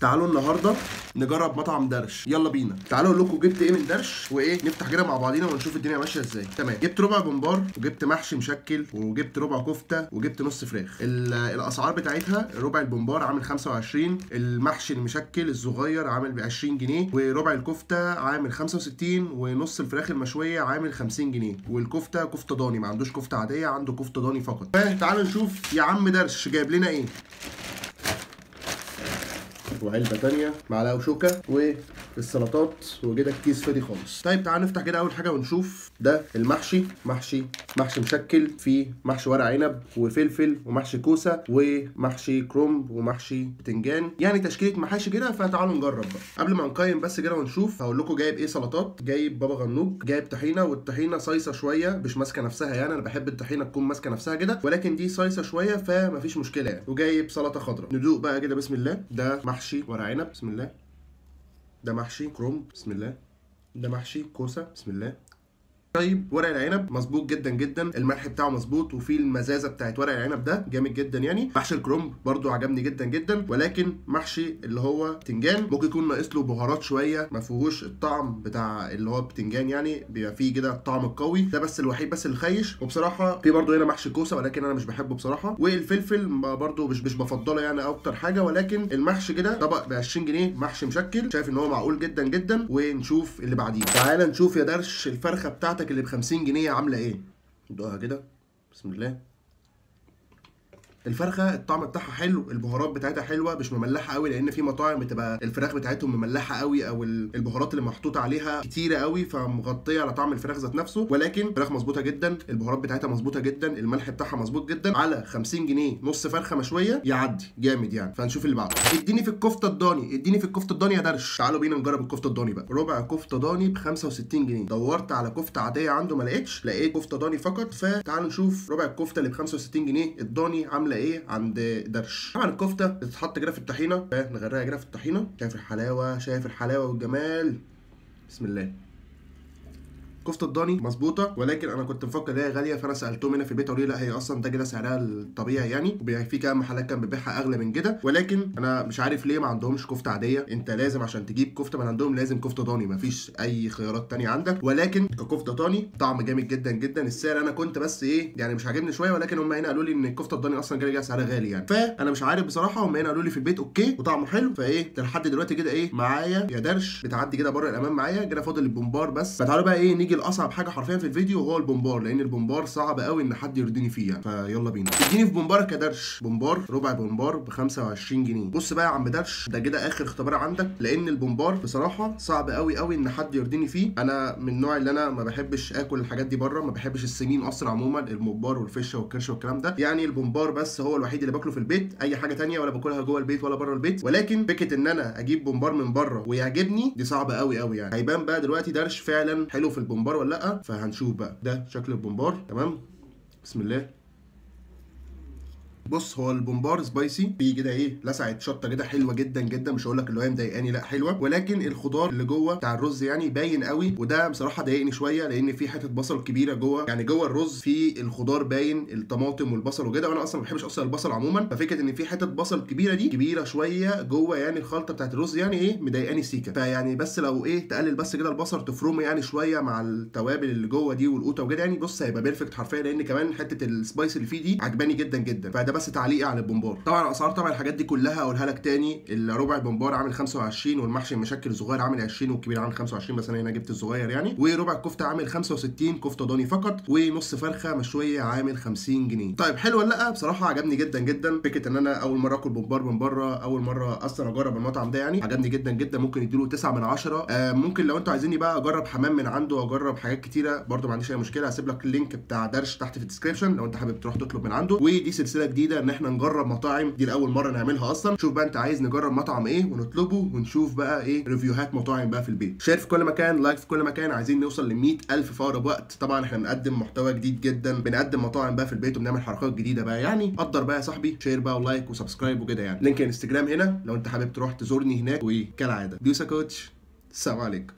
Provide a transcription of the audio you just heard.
تعالوا النهارده نجرب مطعم درش يلا بينا تعالوا اقول لكم جبت ايه من درش وايه نفتح كده مع بعضينا ونشوف الدنيا ماشيه ازاي تمام جبت ربع بمبار وجبت محشي مشكل وجبت ربع كفته وجبت نص فراخ ال- الاسعار بتاعتها ربع البمبار عامل 25 المحشي المشكل الصغير عامل ب 20 جنيه وربع الكفته عامل 65 ونص الفراخ المشويه عامل 50 جنيه والكفته كفته ضاني ما عندوش كفته عاديه عنده كفته ضاني فقط تعالوا نشوف يا عم درش جايب لنا ايه وعلبه تانية معلقه وشوكه والسلطات وكده الكيس فاضي خالص طيب تعال نفتح كده اول حاجه ونشوف ده المحشي محشي محشي مشكل فيه محشي ورق عنب وفلفل ومحشي كوسه ومحشي كرنب ومحشي بتنجان يعني تشكيله محاشي كده فتعالوا نجرب بقى قبل ما نقيم بس كده ونشوف هقول لكم جايب ايه سلطات جايب بابا غنوج جايب طحينه والطحينه صيصه شويه مش ماسكه نفسها يعني انا بحب الطحينه تكون ماسكه نفسها كده ولكن دي صيصه شويه فمفيش مشكله يعني وجايب سلطه خضراء ندوق بقى كده بسم الله ده محشي ورق عنب بسم الله ده محشي كروم بسم الله ده محشي كوسه بسم الله طيب ورق العنب مظبوط جدا جدا الملح بتاعه مظبوط وفي المزازه بتاعت ورق العنب ده جامد جدا يعني محشي الكرنب برضو عجبني جدا جدا ولكن محشي اللي هو بتنجان ممكن يكون ناقص له بهارات شويه ما فيهوش الطعم بتاع اللي هو بتنجان يعني بيبقى فيه كده الطعم القوي ده بس الوحيد بس اللي خيش وبصراحه في برضو هنا محشي كوسه ولكن انا مش بحبه بصراحه والفلفل ما برضو مش مش بفضله يعني اكتر حاجه ولكن المحشي كده طبق ب 20 جنيه محشي مشكل شايف ان هو معقول جدا جدا ونشوف اللي بعديه تعال نشوف يا درش الفرخه بتاعتك اللي ب 50 جنيه عامله ايه ندوقها كده بسم الله الفرخه الطعم بتاعها حلو البهارات بتاعتها حلوه مش مملحه قوي لان في مطاعم بتبقى الفراخ بتاعتهم مملحه قوي او ال- البهارات اللي محطوطه عليها كتيره قوي فمغطيه على طعم الفراخ ذات نفسه ولكن الفراخ مظبوطه جدا البهارات بتاعتها مظبوطه جدا الملح بتاعها مظبوط جدا على 50 جنيه نص فرخه مشويه يعدي جامد يعني فنشوف اللي بعده اديني في الكفته الضاني اديني في الكفته الضاني يا درش تعالوا بينا نجرب الكفته الضاني بقى ربع كفته ضاني ب 65 جنيه دورت على كفته عاديه عنده ما لقيتش لقيت كفته ضاني فقط فتعالوا نشوف ربع الكفته اللي ب 65 جنيه الضاني عامله ايه عند درش طبعا الكفته بتتحط كده في الطحينه نغرقها كده في الطحينه شايف الحلاوه شايف الحلاوه والجمال بسم الله كفته الضاني مظبوطه ولكن انا كنت مفكر ان هي غاليه فانا سالتهم هنا في البيت قالوا لي لا هي اصلا ده كده سعرها الطبيعي يعني وبي- في كام محلات كان بيبيعها اغلى من كده ولكن انا مش عارف ليه ما عندهمش كفته عاديه انت لازم عشان تجيب كفته من عندهم لازم كفته ضاني مفيش اي خيارات تانية عندك ولكن ككفته ضاني طعم جامد جدا جدا السعر انا كنت بس ايه يعني مش عاجبني شويه ولكن هم هنا قالوا لي ان الكفته الضاني اصلا جاي جاي سعرها غالي يعني فانا مش عارف بصراحه هم هنا قالوا لي في البيت اوكي وطعمه حلو فايه لحد دلوقتي كده ايه معايا يا درش بتعدي كده بره الامان معايا كده فاضل البومبار بس فتعالوا بقى ايه نيجي لاصعب حاجه حرفيا في الفيديو وهو البومبار لان البومبار صعب قوي ان حد يرضيني فيه يعني فيلا بينا اديني في بومبارك يا درش بومبار ربع بومبار ب 25 جنيه بص بقى يا عم درش ده كده اخر اختبار عندك لان البومبار بصراحه صعب قوي قوي ان حد يرضيني فيه انا من النوع اللي انا ما بحبش اكل الحاجات دي بره ما بحبش السمين اصلا عموما المبار والفشه والكرش والكلام ده يعني البومبار بس هو الوحيد اللي باكله في البيت اي حاجه تانية ولا باكلها جوه البيت ولا بره البيت ولكن فكره ان انا اجيب بومبار من بره ويعجبني دي صعبه قوي قوي يعني هيبان بقى دلوقتي درش فعلا حلو في البومبار ولا لا فهنشوف بقى ده شكل البومبار تمام بسم الله بص هو البومبار سبايسي في كده ايه لسعه شطه كده حلوه جدا جدا مش هقول لك اللي هي مضايقاني لا حلوه ولكن الخضار اللي جوه بتاع الرز يعني باين قوي وده بصراحه ضايقني شويه لان في حته بصل كبيره جوه يعني جوه الرز في الخضار باين الطماطم والبصل وكده وانا اصلا ما بحبش اصلا البصل عموما ففكره ان في حته بصل كبيره دي كبيره شويه جوه يعني الخلطه بتاعت الرز يعني ايه مضايقاني سيكا فيعني بس لو ايه تقلل بس كده البصل تفرمه يعني شويه مع التوابل اللي جوه دي والقوطه وكده يعني بص هيبقى بيرفكت حرفيا لان كمان حته السبايس اللي فيه دي عجباني جدا جدا فده بس تعليقي على البومبار طبعا اسعار طبعا الحاجات دي كلها اقولها لك تاني الربع البومبار عامل 25 والمحشي المشكل الصغير عامل 20 والكبير عامل 25 بس انا هنا جبت الصغير يعني وربع الكفته عامل 65 كفته ضاني فقط ونص فرخه مشويه عامل 50 جنيه طيب حلو ولا لا بصراحه عجبني جدا جدا فكره ان انا اول مره اكل بومبار من بره اول مره اصلا اجرب المطعم ده يعني عجبني جدا جدا ممكن يديله 9 من 10 آه ممكن لو انتوا عايزيني بقى اجرب حمام من عنده اجرب حاجات كتيره برده ما عنديش اي مشكله هسيب لك اللينك بتاع درش تحت في الديسكربشن لو انت حابب تروح تطلب من عنده ودي سلسله جديده ان احنا نجرب مطاعم دي لاول مره نعملها اصلا شوف بقى انت عايز نجرب مطعم ايه ونطلبه ونشوف بقى ايه ريفيوهات مطاعم بقى في البيت شير في كل مكان لايك في كل مكان عايزين نوصل ل 100000 في اقرب وقت طبعا احنا بنقدم محتوى جديد جدا بنقدم مطاعم بقى في البيت وبنعمل حركات جديده بقى يعني قدر بقى يا صاحبي شير بقى ولايك وسبسكرايب وكده يعني لينك الانستجرام هنا لو انت حابب تروح تزورني هناك وكالعاده بيوسا كوتش السلام عليكم